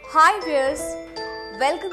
hi viewers welcome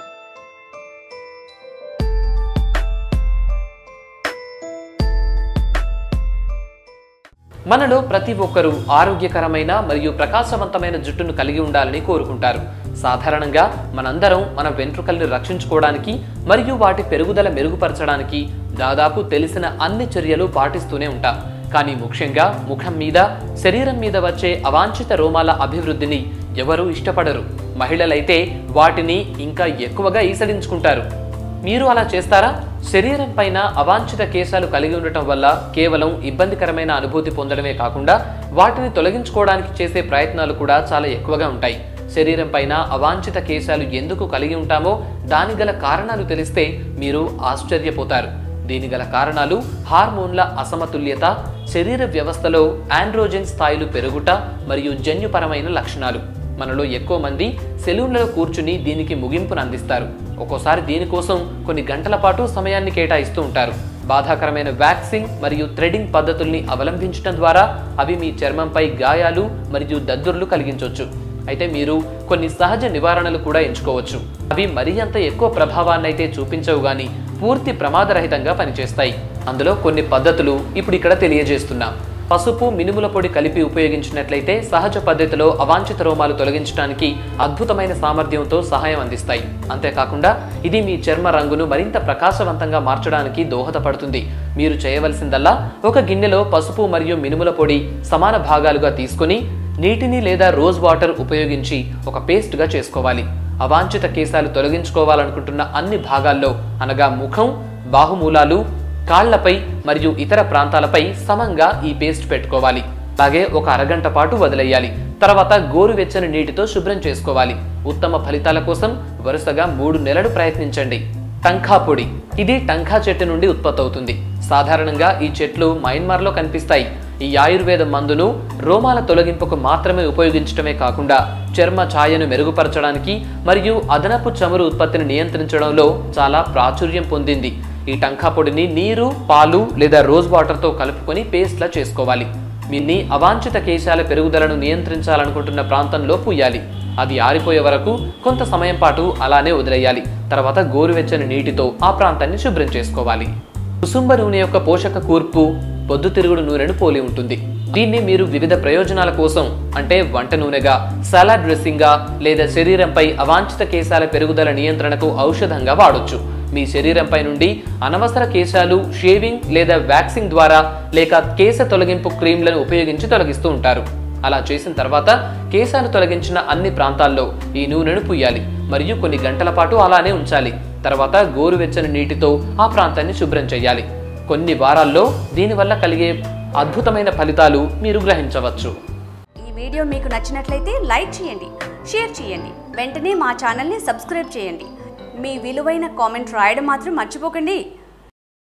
మనలో ప్రతి ఒక్కరూ ఆరోగ్యకరమైన మరియు ప్రకాశవంతమైన జుట్టును కలిగి ఉండాలని కోరుకుంటారు సాధారణంగా మనందరం మన వెంట్రుకల్ని రక్షించుకోవడానికి మరియు వాటి పెరుగుదల మెరుగుపరచడానికి దాదాపు తెలిసిన అన్ని చర్యలు పాటిస్తూనే ఉంటాం కానీ ముఖ్యంగా ముఖం మీద శరీరం మీద వచ్చే అవాంఛిత రోమాల అభివృద్ధిని ఎవరూ ఇష్టపడరు మహిళలైతే వాటిని ఇంకా ఎక్కువగా ఈసడించుకుంటారు మీరు అలా చేస్తారా శరీరం పైన అవాంఛిత కేశాలు కలిగి ఉండటం వల్ల కేవలం ఇబ్బందికరమైన అనుభూతి పొందడమే కాకుండా వాటిని తొలగించుకోవడానికి చేసే ప్రయత్నాలు కూడా చాలా ఎక్కువగా ఉంటాయి శరీరం పైన అవాంఛిత కేశాలు ఎందుకు కలిగి ఉంటామో దాని గల కారణాలు తెలిస్తే మీరు ఆశ్చర్యపోతారు దీని గల కారణాలు హార్మోన్ల అసమతుల్యత శరీర వ్యవస్థలో ఆండ్రోజెన్ స్థాయిలు పెరుగుట మరియు జన్యుపరమైన లక్షణాలు మనలో ఎక్కువ మంది సెలూన్లలో కూర్చుని దీనికి ముగింపును అందిస్తారు ఒక్కోసారి దీనికోసం కొన్ని గంటల పాటు సమయాన్ని కేటాయిస్తూ ఉంటారు బాధాకరమైన వ్యాక్సింగ్ మరియు థ్రెడింగ్ పద్ధతుల్ని అవలంబించడం ద్వారా అవి మీ చర్మంపై గాయాలు మరియు దద్దుర్లు కలిగించవచ్చు అయితే మీరు కొన్ని సహజ నివారణలు కూడా ఎంచుకోవచ్చు అవి మరీ అంత ఎక్కువ ప్రభావాన్ని అయితే చూపించవు గాని పూర్తి ప్రమాదరహితంగా పనిచేస్తాయి అందులో కొన్ని పద్ధతులు ఇప్పుడు ఇక్కడ తెలియజేస్తున్నాం పసుపు మినుముల పొడి కలిపి ఉపయోగించినట్లయితే సహజ పద్ధతిలో అవాంఛిత రోమాలు తొలగించడానికి అద్భుతమైన సామర్థ్యంతో సహాయం అందిస్తాయి అంతేకాకుండా ఇది మీ చర్మ రంగును మరింత ప్రకాశవంతంగా మార్చడానికి దోహదపడుతుంది మీరు చేయవలసిందల్లా ఒక గిన్నెలో పసుపు మరియు మినుముల పొడి సమాన భాగాలుగా తీసుకొని నీటిని లేదా రోజ్ వాటర్ ఉపయోగించి ఒక పేస్ట్గా చేసుకోవాలి అవాంఛిత కేశాలు తొలగించుకోవాలనుకుంటున్న అన్ని భాగాల్లో అనగా ముఖం బాహుమూలాలు కాళ్లపై మరియు ఇతర ప్రాంతాలపై సమంగా ఈ పేస్ట్ పెట్టుకోవాలి అలాగే ఒక అరగంట పాటు వదిలేయాలి తర్వాత గోరువెచ్చని నీటితో శుభ్రం చేసుకోవాలి ఉత్తమ ఫలితాల కోసం వరుసగా మూడు నెలలు ప్రయత్నించండి టంకా పొడి ఇది టంకా చెట్టు నుండి ఉత్పత్తి అవుతుంది సాధారణంగా ఈ చెట్లు మయన్మార్లో కనిపిస్తాయి ఈ ఆయుర్వేద మందును రోమాల తొలగింపుకు మాత్రమే ఉపయోగించడమే కాకుండా చర్మ ఛాయను మెరుగుపరచడానికి మరియు అదనపు చమురు ఉత్పత్తిని నియంత్రించడంలో చాలా ప్రాచుర్యం పొందింది ఈ టంకా పొడిని నీరు పాలు లేదా రోజ్ వాటర్తో కలుపుకొని పేస్ట్లా చేసుకోవాలి దీన్ని అవాంఛిత కేశాల పెరుగుదలను నియంత్రించాలనుకుంటున్న ప్రాంతంలో పూయాలి అది ఆరిపోయే వరకు కొంత సమయం పాటు అలానే వదిలేయాలి తర్వాత గోరువెచ్చని నీటితో ఆ ప్రాంతాన్ని శుభ్రం చేసుకోవాలి కుసుంబ నూనె యొక్క పోషక కూర్పు పొద్దుతిరుగుడు నూనెను పోలి ఉంటుంది దీన్ని మీరు వివిధ ప్రయోజనాల కోసం అంటే వంట నూనెగా సలాడ్ డ్రెస్సింగ్గా లేదా శరీరంపై అవాంఛిత కేశాల పెరుగుదల నియంత్రణకు ఔషధంగా వాడొచ్చు మీ శరీరంపై నుండి అనవసర కేశాలు షేవింగ్ లేదా వ్యాక్సింగ్ ద్వారా లేక కేశ తొలగింపు క్రీమ్లను ఉపయోగించి తొలగిస్తూ ఉంటారు అలా చేసిన తర్వాత కేశాలు తొలగించిన అన్ని ప్రాంతాల్లో ఈ నూనెను పుయ్యాలి మరియు కొన్ని గంటల పాటు అలానే ఉంచాలి తర్వాత గోరువెచ్చని నీటితో ఆ ప్రాంతాన్ని శుభ్రం చేయాలి కొన్ని వారాల్లో దీనివల్ల కలిగే అద్భుతమైన ఫలితాలు మీరు గ్రహించవచ్చు ఈ వీడియో మీకు నచ్చినట్లయితే లైక్ చేయండి షేర్ చేయండి వెంటనే మా ఛానల్ని సబ్స్క్రైబ్ చేయండి మీ విలువైన కామెంట్ రాయడం మాత్రం మర్చిపోకండి